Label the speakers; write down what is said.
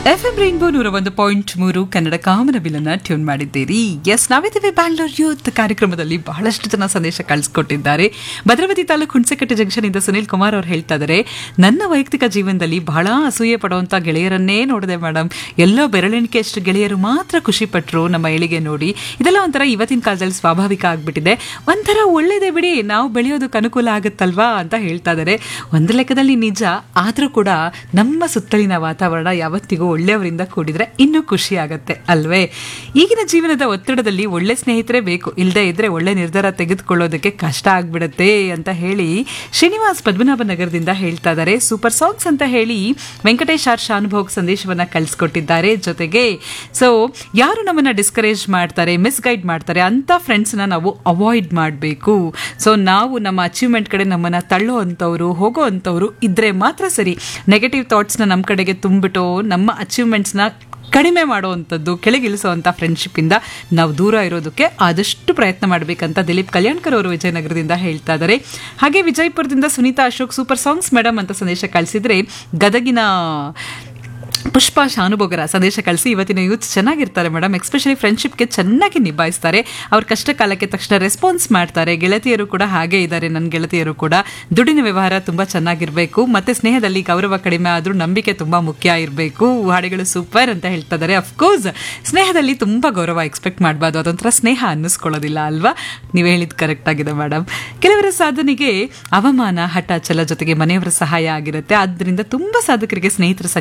Speaker 1: F M rainbow ನೂರ ಒಂದು point ಮೂರು ಕನ್ನಡ ಕಾಮನ ಬಿಲ್ಲನ್ನ ಟ್ಯೂನ್ ಮಾಡಿದ್ದೀರಿ ಎಸ್ ನಾವಿದ್ದೀವಿ ಬ್ಯಾಂಗ್ಳೂರ್ ಯೂತ್ ಕಾರ್ಯಕ್ರಮದಲ್ಲಿ ಬಹಳಷ್ಟು ಜನ ಸಂದೇಶ ಕಳಿಸ್ಕೊಟ್ಟಿದ್ದಾರೆ ಭದ್ರಾವತಿ ತಾಲೂಕು ಹುಣಸೆಕಟ್ಟೆ ಜಂಕ್ಷನ್ ಇಂದ ಸುನಿಲ್ ಕುಮಾರ್ ಅವರು ಹೇಳ್ತಾ ಇದ್ದಾರೆ ನನ್ನ ವೈಯಕ್ತಿಕ ಜೀವನದಲ್ಲಿ ಬಹಳ ಅಸೂಯೆ ಪಡುವಂತ ಗೆಳೆಯರನ್ನೇ ನೋಡಿದೆ ಮೇಡಮ್ ಎಲ್ಲೋ ಬೆರಳೆಣಿಕೆಯಷ್ಟು ಗೆಳೆಯರು ಮಾತ್ರ ಖುಷಿ ಪಟ್ಟರು ನಮ್ಮ ಏಳಿಗೆ ನೋಡಿ ಇದೆಲ್ಲ ಒಂಥರ ಇವತ್ತಿನ ಕಾಲದಲ್ಲಿ ಸ್ವಾಭಾವಿಕ ಆಗ್ಬಿಟ್ಟಿದೆ ಒಂಥರ ಒಳ್ಳೇದೇ ಬಿಡಿ ನಾವು ಬೆಳೆಯೋದಕ್ಕೆ ಅನುಕೂಲ ಆಗುತ್ತಲ್ವಾ ಅಂತ ಹೇಳ್ತಾ ಇದ್ದಾರೆ ಒಂದು ಲೆಕ್ಕದಲ್ಲಿ ನಿಜ ಆದರೂ ಕೂಡ ನಮ್ಮ ಸುತ್ತಲಿನ ವಾತಾವರಣ ಯಾವತ್ತಿಗೂ ಒಳ್ಳೆಯವರಿಂದ ಕೂಡಿದ್ರೆ ಇನ್ನೂ ಖುಷಿ ಆಗತ್ತೆ ಅಲ್ವೇ ಈಗಿನ ಜೀವನದ ಒತ್ತಡದಲ್ಲಿ ಒಳ್ಳೆ ಸ್ನೇಹಿತರೇ ಬೇಕು ಇಲ್ಲದೆ ಇದ್ರೆ ಒಳ್ಳೆ ನಿರ್ಧಾರ ತೆಗೆದುಕೊಳ್ಳೋದಕ್ಕೆ ಕಷ್ಟ ಆಗ್ಬಿಡತ್ತೆ ಅಂತ ಹೇಳಿ ಶ್ರೀನಿವಾಸ್ ಪದ್ಮನಾಭ ನಗರದಿಂದ ಹೇಳ್ತಾ ಇದ್ದಾರೆ ಸೂಪರ್ ಸಾಂಗ್ಸ್ ಅಂತ ಹೇಳಿ ವೆಂಕಟೇಶ್ ಆರ್ ಶಾನುಭೋಗ್ ಸಂದೇಶವನ್ನ ಕಳಿಸ್ಕೊಟ್ಟಿದ್ದಾರೆ ಜೊತೆಗೆ ಸೊ ಯಾರು ನಮ್ಮನ್ನ ಡಿಸ್ಕರೇಜ್ ಮಾಡ್ತಾರೆ ಮಿಸ್ಗೈಡ್ ಮಾಡ್ತಾರೆ ಅಂತ ಫ್ರೆಂಡ್ಸ್ನ ನಾವು ಅವಾಯ್ಡ್ ಮಾಡಬೇಕು ಸೊ ನಾವು ನಮ್ಮ ಅಚೀವ್ಮೆಂಟ್ ಕಡೆ ನಮ್ಮನ್ನ ತಳ್ಳೋ ಅಂಥವ್ರು ಹೋಗೋ ಅಂಥವ್ರು ಇದ್ರೆ ಮಾತ್ರ ಸರಿ ನೆಗೆಟಿವ್ ಥಾಟ್ಸ್ನ ನಮ್ಮ ಕಡೆಗೆ ತುಂಬಿಟ್ಟು ನಮ್ಮ ಅಚೀವ್ಮೆಂಟ್ಸ್ನ ಕಡಿಮೆ ಮಾಡುವಂಥದ್ದು ಕೆಳಗಿಳಿಸುವಂಥ ಫ್ರೆಂಡ್ಶಿಪ್ಪಿಂದ ನಾವು ದೂರ ಇರೋದಕ್ಕೆ ಆದಷ್ಟು ಪ್ರಯತ್ನ ಮಾಡಬೇಕಂತ ದಿಲೀಪ್ ಕಲ್ಯಾಣ್ಕರ್ ಅವರು ವಿಜಯನಗರದಿಂದ ಹೇಳ್ತಾ ಇದ್ದಾರೆ ಹಾಗೆ ವಿಜಯಪುರದಿಂದ Sunita Ashok super songs madam ಅಂತ ಸಂದೇಶ ಕಳಿಸಿದ್ರೆ ಗದಗಿನ ಪುಷ್ಪ ಶಾನುಭೋಗರ ಸಂದೇಶ ಕಳಿಸಿ ಇವತ್ತಿನ ಯೂತ್ ಚೆನ್ನಾಗಿರ್ತಾರೆ ಮೇಡಮ್ ಎಸ್ಪೆಷಲಿ ಫ್ರೆಂಡ್ಶಿಪ್ಗೆ ಚೆನ್ನಾಗಿ ನಿಭಾಯಿಸ್ತಾರೆ ಅವ್ರ ಕಷ್ಟ ಕಾಲಕ್ಕೆ ತಕ್ಷಣ ರೆಸ್ಪಾನ್ಸ್ ಮಾಡ್ತಾರೆ ಗೆಳತಿಯರು ಕೂಡ ಹಾಗೆ ಇದ್ದಾರೆ ನನ್ನ ಗೆಳತಿಯರು ಕೂಡ ದುಡ್ಡಿನ ವ್ಯವಹಾರ ತುಂಬ ಚೆನ್ನಾಗಿರಬೇಕು ಮತ್ತೆ ಸ್ನೇಹದಲ್ಲಿ ಗೌರವ ಕಡಿಮೆ ಆದರೂ ನಂಬಿಕೆ ತುಂಬ ಮುಖ್ಯ ಇರಬೇಕು ಹಾಡುಗಳು ಸೂಪರ್ ಅಂತ ಹೇಳ್ತಾ ಇದ್ದಾರೆ ಅಫ್ಕೋರ್ಸ್ ಸ್ನೇಹದಲ್ಲಿ ತುಂಬ ಗೌರವ ಎಕ್ಸ್ಪೆಕ್ಟ್ ಮಾಡಬಾರ್ದು ಅದೊಂಥರ ಸ್ನೇಹ ಅನ್ನಿಸ್ಕೊಳ್ಳೋದಿಲ್ಲ ಅಲ್ವಾ ನೀವು ಹೇಳಿದ್ದು ಕರೆಕ್ಟ್ ಆಗಿದೆ ಮೇಡಮ್ ಕೆಲವರ ಸಾಧನೆಗೆ ಅವಮಾನ ಹಠ ಛಲ ಜೊತೆಗೆ ಮನೆಯವರ ಸಹಾಯ ಆಗಿರುತ್ತೆ ಆದ್ದರಿಂದ ತುಂಬ ಸಾಧಕರಿಗೆ ಸ್ನೇಹಿತರ